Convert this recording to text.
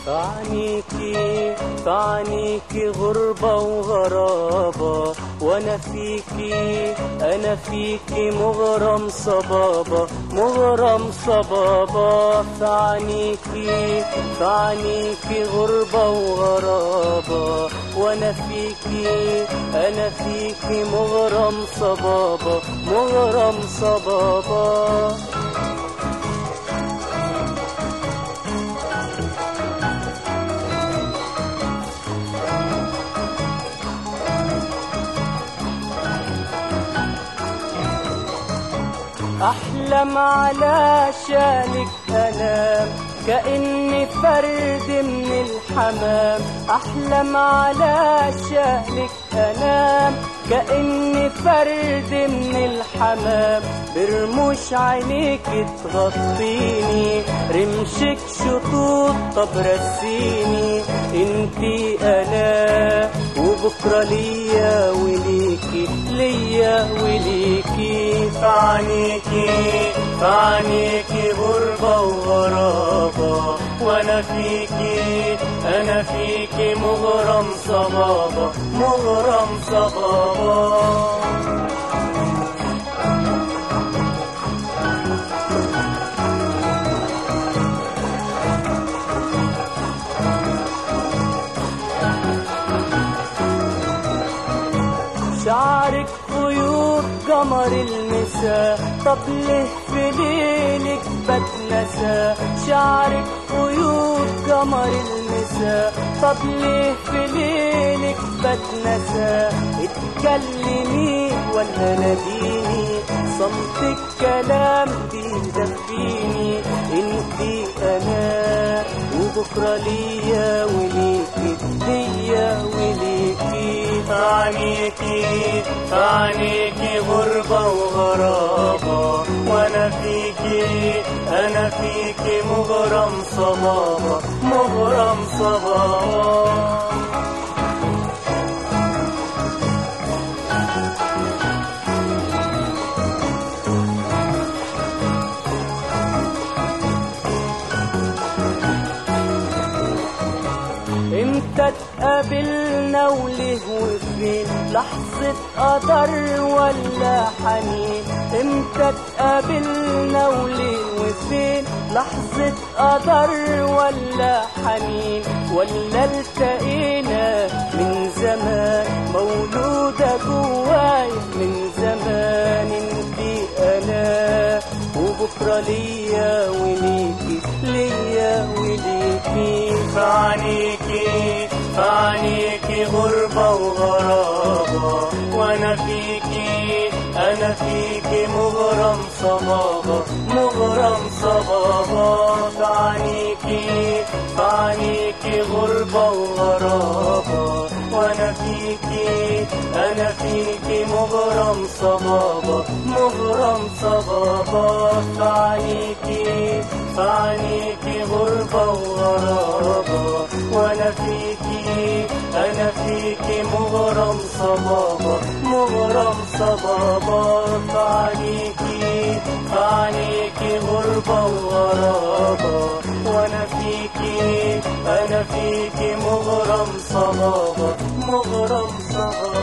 فعنيكي فعنيكي غربة وغرابة وانا فيكي انا فيكي مغرم صبابة مغرم صبابة فعنيكي فعنيكي غربة وغرابة وانا فيكي انا فيكي مغرم صبابة مغرم صبابة أحلم على شانك أنام كأني فرد من الحمام أحلم على شانك أنام كأني فرد من الحمام برموش عينيك تغطيني رمشك شطوط طب رسيني انتي أنا وبكرة ليا وليكي ليا وليكي فعنيكي فعنيكي غربة وغرابة وانا فيكي انا فيكي مغرم صبابة مغرم صبابة شعرك خيوط قمر المساء طب ليه في ليلك بتنسى شعرك خيوط قمر المساء طب ليه في ليلك بتنسى اتكلمي ولا ناديني صمتك كلام بيدفيني انتي انا وبكره ليا وليكي ليا وليكي فعنيكي فعنيكي غربة وغرابة وانا فيكي انا فيكي مغرم صبابة مغرم صبابة امتى اتقابلنا وليه وفين لحظة قدر ولا حنين امتى اتقابلنا وليه وفين لحظة قدر ولا حنين ولا التقينا من زمان مولودة جواي من زمان انتي انا وبكرة ليا وليكي ليا وليكي فعنيكي فعنيكي غربة وغرابة وانا فيكي انا فيكي مغرم صبابة مغرم صبابة فعنيكي فعنيكي غربة وغرابة وانا فيكي انا فيكي مغرم صبابة مغرم صبابة فعنيكي فعنيكي غربة وغرابة وانا فيكي انا فيكي مغرم صبابة مغرم صبابة فعنيكي فعنيكي غربة وغرابة وانا فيكي انا فيكي مغرم صبابة مغرم صبابة